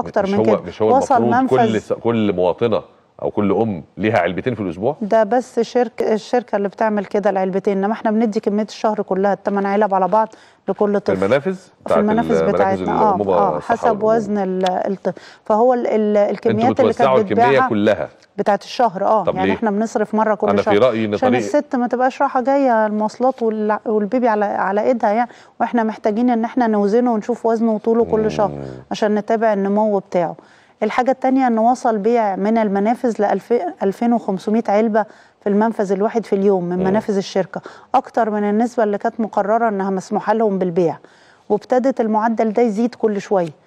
اكتر مش من هو كده مش هو وصل المفروض كل منفذ س- كل مواطنه او كل ام ليها علبتين في الاسبوع ده بس شرك الشركه اللي بتعمل كده العلبتين انما احنا بندي كميه الشهر كلها الثمان علب على بعض لكل في طفل المنافذ في بتاعت المنافذ المراكز بتاعتنا اه الأنبوبة اه الصحة حسب والأنبوبة. وزن ال- الطفل فهو ال- ال- انتوا الكميات اللي بتوزعوا كانت الكميه بتتباع كلها بتاعت الشهر اه طب يعني ليه؟ احنا بنصرف مره كل أنا في شهر رأيي إن عشان طريق- الست ما تبقاش رايحه جايه المواصلات وال- والبيبي على على ايدها يعني واحنا محتاجين ان احنا نوزنه ونشوف وزنه وطوله كل شهر عشان نتابع النمو بتاعه الحاجه الثانيه ان وصل بيع من المنافذ ل 2500 علبه في المنفذ الواحد في اليوم من منافذ الشركه اكتر من النسبه اللي كانت مقرره انها مسموحه لهم بالبيع وابتدت المعدل ده يزيد كل شويه